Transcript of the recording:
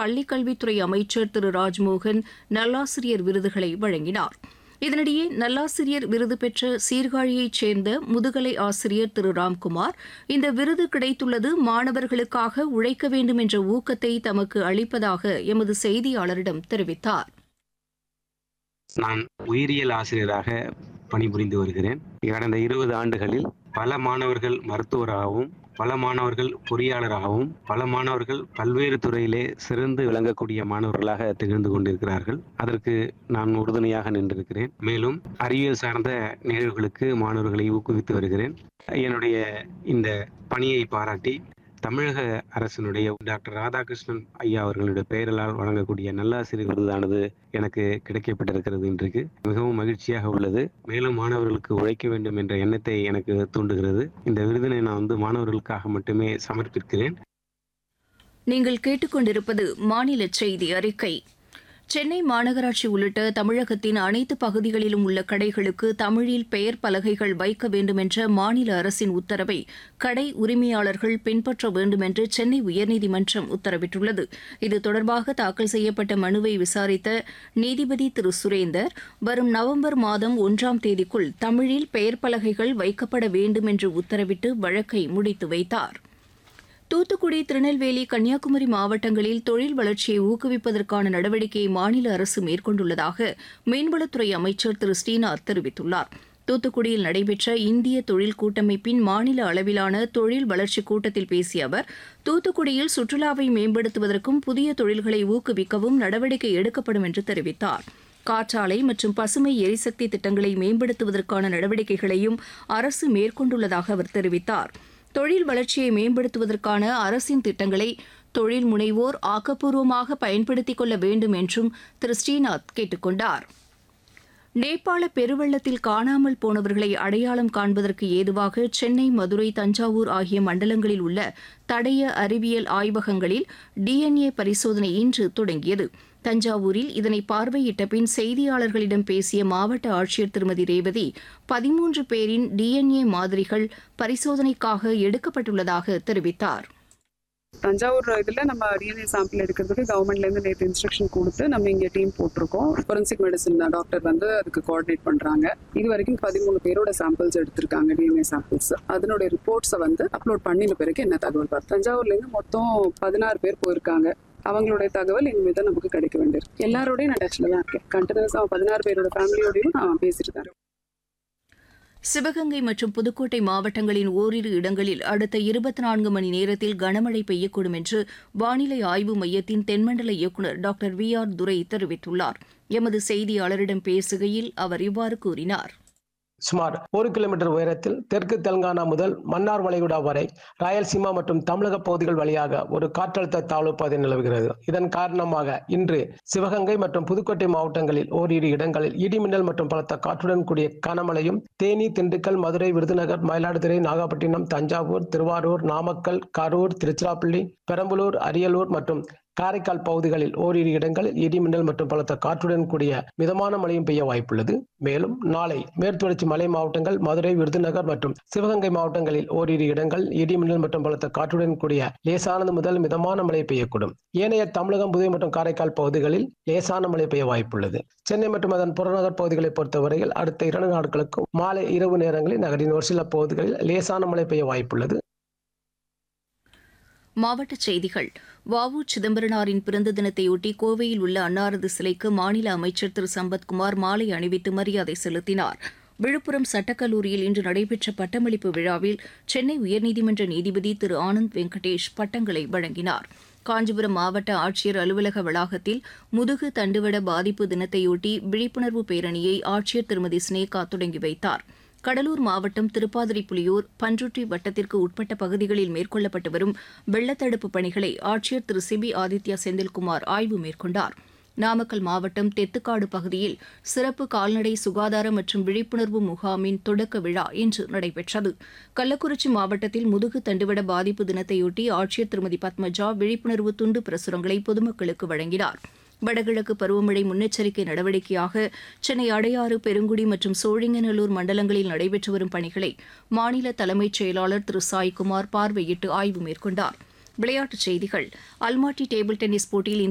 பள்ளிக்கல்வித்துறை அமைச்சர் திரு ராஜ்மோகன் நல்லாசிரியர் விருதுகளை வழங்கினார் இதனிடையே நல்லாசிரியர் விருது பெற்ற சீர்காழியைச் சேர்ந்த முதுகலை ஆசிரியர் திரு ராம்குமார் இந்த விருது கிடைத்துள்ளது மாணவர்களுக்காக உழைக்க வேண்டும் என்ற ஊக்கத்தை தமக்கு அளிப்பதாக எமது செய்தியாளரிடம் தெரிவித்தார் நான் உயிரியல் ஆசிரியராக பணிபுரிந்து வருகிறேன் கடந்த இருபது ஆண்டுகளில் பல மாணவர்கள் மருத்துவராகவும் பல மாணவர்கள் பொறியாளராகவும் பல மாணவர்கள் பல்வேறு துறையிலே சிறந்து விளங்கக்கூடிய மாணவர்களாக திகழ்ந்து கொண்டிருக்கிறார்கள் அதற்கு நான் உறுதுணையாக நின்றிருக்கிறேன் மேலும் அறிவியல் சார்ந்த நிகழ்வுகளுக்கு மாணவர்களை ஊக்குவித்து வருகிறேன் என்னுடைய இந்த பணியை பாராட்டி தமிழக அரசினுடைய டாக்டர் ராதாகிருஷ்ணன் ஐயா அவர்களுடைய பெயரலால் வழங்கக்கூடிய நல்லாசிரியர் விருதானது எனக்கு கிடைக்கப்பட்டிருக்கிறது இன்றைக்கு மிகவும் மகிழ்ச்சியாக உள்ளது மேலும் மாணவர்களுக்கு உழைக்க வேண்டும் என்ற எண்ணத்தை எனக்கு தூண்டுகிறது இந்த விருதினை நான் வந்து மாணவர்களுக்காக மட்டுமே சமர்ப்பிக்கிறேன் நீங்கள் கேட்டுக்கொண்டிருப்பது மாநில செய்தி அறிக்கை சென்னை மாநகராட்சி உள்ளிட்ட தமிழகத்தின் அனைத்து பகுதிகளிலும் உள்ள கடைகளுக்கு தமிழில் பெயர் பலகைகள் வைக்க வேண்டும் என்ற மாநில அரசின் உத்தரவை கடை உரிமையாளர்கள் பின்பற்ற வேண்டும் என்று சென்னை உயர்நீதிமன்றம் உத்தரவிட்டுள்ளது இது தொடர்பாக தாக்கல் செய்யப்பட்ட மனுவை விசாரித்த நீதிபதி திரு சுரேந்தர் வரும் நவம்பர் மாதம் ஒன்றாம் தேதிக்குள் தமிழில் பெயர் பலகைகள் வைக்கப்பட வேண்டும் என்று உத்தரவிட்டு வழக்கை முடித்து வைத்தார் தூத்துக்குடி திருநெல்வேலி கன்னியாகுமரி மாவட்டங்களில் தொழில் வளர்ச்சியை ஊக்குவிப்பதற்கான நடவடிக்கையை மாநில அரசு மேற்கொண்டுள்ளதாக மீன்வளத்துறை அமைச்சர் திரு ஸ்ரீநாத் தெரிவித்துள்ளார் தூத்துக்குடியில் நடைபெற்ற இந்திய தொழில் கூட்டமைப்பின் மாநில அளவிலான தொழில் வளர்ச்சிக் கூட்டத்தில் பேசிய அவர் தூத்துக்குடியில் சுற்றுலாவை மேம்படுத்துவதற்கும் புதிய தொழில்களை ஊக்குவிக்கவும் நடவடிக்கை எடுக்கப்படும் என்று தெரிவித்தார் காற்றாலை மற்றும் பசுமை எரிசக்தி திட்டங்களை மேம்படுத்துவதற்கான நடவடிக்கைகளையும் அரசு மேற்கொண்டுள்ளதாக அவர் தெரிவித்தார் தொழில் வளர்ச்சியை மேம்படுத்துவதற்கான அரசின் திட்டங்களை தொழில் முனைவோர் ஆக்கப்பூர்வமாக பயன்படுத்திக் கொள்ள வேண்டும் என்றும் திரு ஸ்ரீநாத் கேட்டுக் கொண்டார் நேபாள பெருவெள்ளத்தில் காணாமல் போனவர்களை அடையாளம் காண்பதற்கு ஏதுவாக சென்னை மதுரை தஞ்சாவூர் ஆகிய மண்டலங்களில் உள்ள தடய அறிவியல் ஆய்வகங்களில் டிஎன்ஏ பரிசோதனை இன்று தொடங்கியது தஞ்சாவூரில் இதனை பார்வையிட்ட பின் செய்தியாளர்களிடம் பேசிய மாவட்ட ஆட்சியர் திருமதி ரேவதி பதிமூன்று பேரின் டிஎன்ஏ மாதிரிகள் பரிசோதனைக்காக எடுக்கப்பட்டுள்ளதாக தெரிவித்தார் தஞ்சாவூர் இதுல நம்ம டிஎன்ஏ சாம்பிள் எடுக்கிறதுக்கு கவர்மெண்ட்ல இருந்து நேற்று இன்ஸ்ட்ரக்ஷன் கொடுத்து நம்ம இங்க டீம் போட்டிருக்கோம் ஃபொரன்சிக் மெடிசன் டாக்டர் வந்து அதுக்கு கோஆர்டினேட் பண்றாங்க இது வரைக்கும் பதிமூணு பேரோட சாம்பிள்ஸ் எடுத்திருக்காங்க டிஎன்ஏ சாம்பிள்ஸ் அதனுடைய ரிப்போர்ட்ஸை வந்து அப்லோட் பண்ணின பிறகு என்ன தகவல் வரும் தஞ்சாவூர்ல இருந்து மொத்தம் பதினாறு பேர் போயிருக்காங்க அவங்களுடைய தகவல் இனிமேல் தான் நமக்கு கிடைக்க வேண்டியிருக்கு எல்லாரோடையும் நான் டச்ல தான் இருக்கேன் கண்டினியூஸா பதினாறு பேரோட ஃபேமிலியோடையும் நான் பேசிட்டு தான் இருக்கேன். சிவகங்கை மற்றும் புதுக்கோட்டை மாவட்டங்களின் ஓரிரு இடங்களில் அடுத்த இருபத்தி நான்கு மணி நேரத்தில் கனமழை பெய்யக்கூடும் என்று வானிலை ஆய்வு மையத்தின் தென்மண்டல இயக்குநர் டாக்டர் வி ஆர் துரை தெரிவித்துள்ளார் எமது செய்தியாளரிடம் பேசுகையில் அவர் இவ்வாறு கூறினார் சுமார் ஒரு கிலோமீட்டர் உயரத்தில் தெற்கு தெலுங்கானா முதல் மன்னார் வளைகுடா வரை ராயல்சீமா மற்றும் தமிழக பகுதிகள் வழியாக ஒரு காற்றழுத்த தாழ்வு பாதை நிலவுகிறது இதன் காரணமாக இன்று சிவகங்கை மற்றும் புதுக்கோட்டை மாவட்டங்களில் ஓரிரு இடங்களில் இடிமின்னல் மற்றும் பலத்த காற்றுடன் கூடிய கனமழையும் தேனி திண்டுக்கல் மதுரை விருதுநகர் மயிலாடுதுறை நாகப்பட்டினம் தஞ்சாவூர் திருவாரூர் நாமக்கல் கரூர் திருச்சிராப்பள்ளி பெரம்பலூர் அரியலூர் மற்றும் காரைக்கால் பகுதிகளில் ஓரிரு இடங்களில் இடிமின்னல் மற்றும் பலத்த காற்றுடன் கூடிய மிதமான மழையும் பெய்ய வாய்ப்புள்ளது மேலும் நாளை மேற்குத்தொடர்ச்சி மலை மாவட்டங்கள் மதுரை விருதுநகர் மற்றும் சிவகங்கை மாவட்டங்களில் ஓரிரு இடங்கள் இடிமின்னல் மற்றும் பலத்த காற்றுடன் கூடிய லேசானது முதல் மிதமான மழை பெய்யக்கூடும் ஏனைய தமிழகம் புதுவை மற்றும் காரைக்கால் பகுதிகளில் லேசான மழை பெய்ய வாய்ப்புள்ளது சென்னை மற்றும் அதன் புறநகர் பகுதிகளை பொறுத்தவரையில் அடுத்த இரண்டு நாட்களுக்கு மாலை இரவு நேரங்களில் நகரின் ஒரு சில பகுதிகளில் லேசான மழை பெய்ய வாய்ப்புள்ளது மாவட்டச் செய்திகள் வவு சிதம்பரனாரின் பிறந்த தினத்தையொட்டி கோவையில் உள்ள அன்னாரது சிலைக்கு மாநில அமைச்சர் திரு சம்பத்குமார் மாலை அணிவித்து மரியாதை செலுத்தினார் விழுப்புரம் சட்டக்கல்லூரியில் இன்று நடைபெற்ற பட்டமளிப்பு விழாவில் சென்னை உயர்நீதிமன்ற நீதிபதி திரு ஆனந்த் வெங்கடேஷ் பட்டங்களை வழங்கினார் காஞ்சிபுரம் மாவட்ட ஆட்சியர் அலுவலக வளாகத்தில் முதுகு தண்டுவட பாதிப்பு தினத்தையொட்டி விழிப்புணர்வு பேரணியை ஆட்சியர் திருமதி ஸ்னேகா தொடங்கி வைத்தார் கடலூர் மாவட்டம் திருப்பாதிரி புலியூர் பன்ருட்டி வட்டத்திற்கு உட்பட்ட பகுதிகளில் மேற்கொள்ளப்பட்டு வரும் வெள்ளத்தடுப்பு பணிகளை ஆட்சியர் திரு சிபி ஆதித்யா செந்தில்குமார் ஆய்வு மேற்கொண்டார் நாமக்கல் மாவட்டம் தெத்துக்காடு பகுதியில் சிறப்பு கால்நடை சுகாதார மற்றும் விழிப்புணர்வு முகாமின் தொடக்க விழா இன்று நடைபெற்றது கள்ளக்குறிச்சி மாவட்டத்தில் முதுகு தண்டுவட பாதிப்பு தினத்தையொட்டி ஆட்சியர் திருமதி பத்மஜா விழிப்புணர்வு துண்டு பிரசுரங்களை பொதுமக்களுக்கு வழங்கினார் வடகிழக்கு பருவமழை முன்னெச்சரிக்கை நடவடிக்கையாக சென்னை அடையாறு பெருங்குடி மற்றும் சோழிங்கநல்லூர் மண்டலங்களில் நடைபெற்று வரும் பணிகளை மாநில தலைமைச் செயலாளர் திரு சாய்குமார் பார்வையிட்டு ஆய்வு மேற்கொண்டார் விளையாட்டுச் செய்திகள் அல்மாட்டி டேபிள் டென்னிஸ் போட்டியில்